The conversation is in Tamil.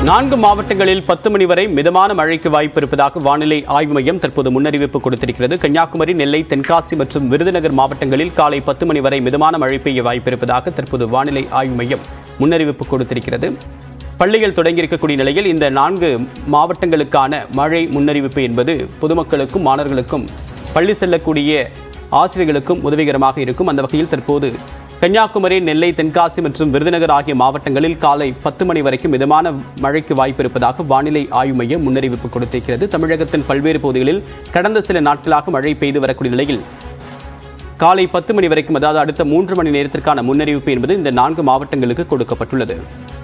நான்கு மாவட்டங்களில் பத்து மணி வரை மிதமான மழைக்கு வாய்ப்பு இருப்பதாக வானிலை ஆய்வு மையம் தற்போது முன்னறிவிப்பு கொடுத்திருக்கிறது கன்னியாகுமரி நெல்லை தென்காசி மற்றும் விருதுநகர் மாவட்டங்களில் காலை பத்து மணி வரை மிதமான மழை பெய்ய வாய்ப்பு இருப்பதாக தற்போது வானிலை ஆய்வு மையம் முன்னறிவிப்பு கொடுத்திருக்கிறது பள்ளிகள் தொடங்கியிருக்கக்கூடிய நிலையில் இந்த நான்கு மாவட்டங்களுக்கான மழை முன்னறிவிப்பு என்பது பொதுமக்களுக்கும் மாணவர்களுக்கும் பள்ளி செல்லக்கூடிய ஆசிரியர்களுக்கும் உதவிகரமாக இருக்கும் அந்த வகையில் தற்போது கன்னியாகுமரி நெல்லை தென்காசி மற்றும் விருதுநகர் ஆகிய மாவட்டங்களில் காலை பத்து மணி வரைக்கும் மிதமான மழைக்கு வாய்ப்பு இருப்பதாக வானிலை ஆய்வு மையம் முன்னறிவிப்பு கொடுத்திருக்கிறது தமிழகத்தின் பல்வேறு பகுதிகளில் கடந்த சில நாட்களாக மழை பெய்து வரக்கூடிய நிலையில் காலை பத்து மணி வரைக்கும் அதாவது அடுத்த மூன்று மணி நேரத்திற்கான முன்னறிவிப்பு என்பது இந்த நான்கு மாவட்டங்களுக்கு கொடுக்கப்பட்டுள்ளது